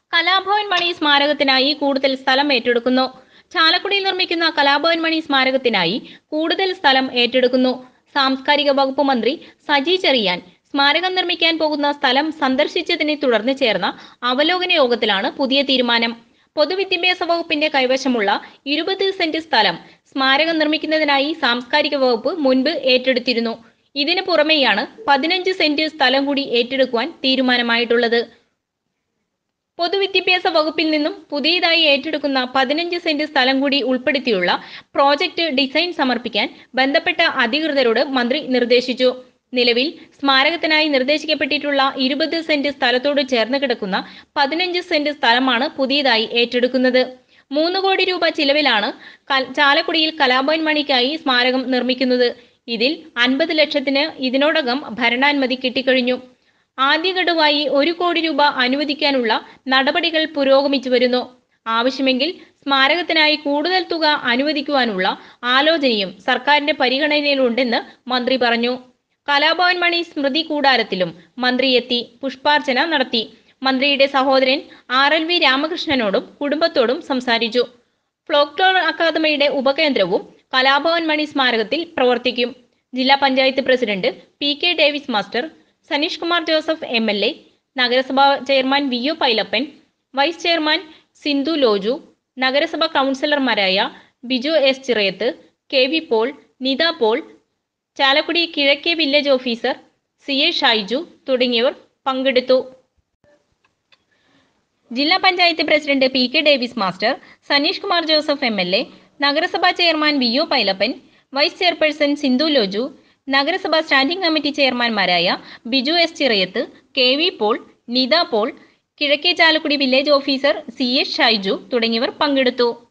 കലാഭവൻ മണി സ്മാരകത്തിനായി കൂടുതൽ സ്ഥലം ഏറ്റെടുക്കുന്നു ചാലക്കുടിയിൽ നിർമ്മിക്കുന്ന കലാഭവൻ മണി സ്മാരകത്തിനായി കൂടുതൽ സ്ഥലം ഏറ്റെടുക്കുന്നു സാംസ്കാരിക വകുപ്പ് മന്ത്രി സജി ചെറിയാൻ സ്മാരകം നിർമ്മിക്കാൻ പോകുന്ന സ്ഥലം സന്ദർശിച്ചതിനെ തുടർന്ന് ചേർന്ന അവലോകന യോഗത്തിലാണ് പുതിയ തീരുമാനം പൊതുവിദ്യാഭ്യാസ വകുപ്പിന്റെ കൈവശമുള്ള ഇരുപത് സെന്റ് സ്ഥലം സ്മാരകം നിർമ്മിക്കുന്നതിനായി സാംസ്കാരിക വകുപ്പ് മുൻപ് ഏറ്റെടുത്തിരുന്നു ഇതിനു പുറമെയാണ് പതിനഞ്ച് സെന്റ് സ്ഥലം കൂടി ഏറ്റെടുക്കുവാൻ തീരുമാനമായിട്ടുള്ളത് പൊതുവിദ്യാഭ്യാസ വകുപ്പിൽ നിന്നും പുതിയതായി ഏറ്റെടുക്കുന്ന പതിനഞ്ച് സെന്റ് സ്ഥലം കൂടി ഉൾപ്പെടുത്തിയുള്ള പ്രോജക്റ്റ് ഡിസൈൻ സമർപ്പിക്കാൻ ബന്ധപ്പെട്ട അധികൃതരോട് മന്ത്രി നിർദ്ദേശിച്ചു നിലവിൽ സ്മാരകത്തിനായി നിർദ്ദേശിക്കപ്പെട്ടിട്ടുള്ള ഇരുപത് സെന്റ് സ്ഥലത്തോട് ചേർന്ന് കിടക്കുന്ന പതിനഞ്ച് സെന്റ് സ്ഥലമാണ് പുതിയതായി ഏറ്റെടുക്കുന്നത് മൂന്ന് കോടി രൂപ ചിലവിലാണ് കൽ- ചാലക്കുടിയിൽ കലാഭവൻ മണിക്കായി സ്മാരകം നിർമ്മിക്കുന്നത് ഇതിൽ അൻപത് ലക്ഷത്തിന് ഇതിനോടകം ഭരണാനുമതി കിട്ടിക്കഴിഞ്ഞു ആദ്യഗഡുവായി ഒരു കോടി രൂപ അനുവദിക്കാനുള്ള നടപടികൾ പുരോഗമിച്ചു വരുന്നു ആവശ്യമെങ്കിൽ സ്മാരകത്തിനായി കൂടുതൽ തുക അനുവദിക്കുവാനുള്ള ആലോചനയും സർക്കാരിന്റെ പരിഗണനയിലുണ്ടെന്ന് മന്ത്രി പറഞ്ഞു കലാഭവൻ മണി സ്മൃതി കൂടാരത്തിലും മന്ത്രി എത്തി പുഷ്പാർച്ചന നടത്തി മന്ത്രിയുടെ സഹോദരൻ ആർ എൽ വി രാമകൃഷ്ണനോടും കുടുംബത്തോടും സംസാരിച്ചു ഫ്ലോക്ലോർ അക്കാദമിയുടെ ഉപകേന്ദ്രവും കലാഭവൻ മണി സ്മാരകത്തിൽ പ്രവർത്തിക്കും ജില്ലാ panchayat president P K Davis master Saneesh Kumar Joseph M L A നഗരസഭാ chairman V O Pailappan vice chairman Sindhu Loju നഗരസഭാ കൗൺസിലർമാരായ Biju S Chirayath K V Paul Nitha Paul Chalakudy കിഴക്കേ village officer C A Shaiju തുടങ്ങിയവർ പങ്കെടുത്തു ജില്ലാ panchayat president P K Davis master Saneesh Kumar Joseph M L A നഗരസഭാ chairman V O Pailappan vice chairperson Sindhu Loju നഗരസഭാ standing committee ചെയർമാൻമാരായ Biju S Chirayath K V Paul Nitha Paul കിഴക്കേ Chalakudy village officer C S Shaiju തുടങ്ങിയവർ പങ്കെടുത്തു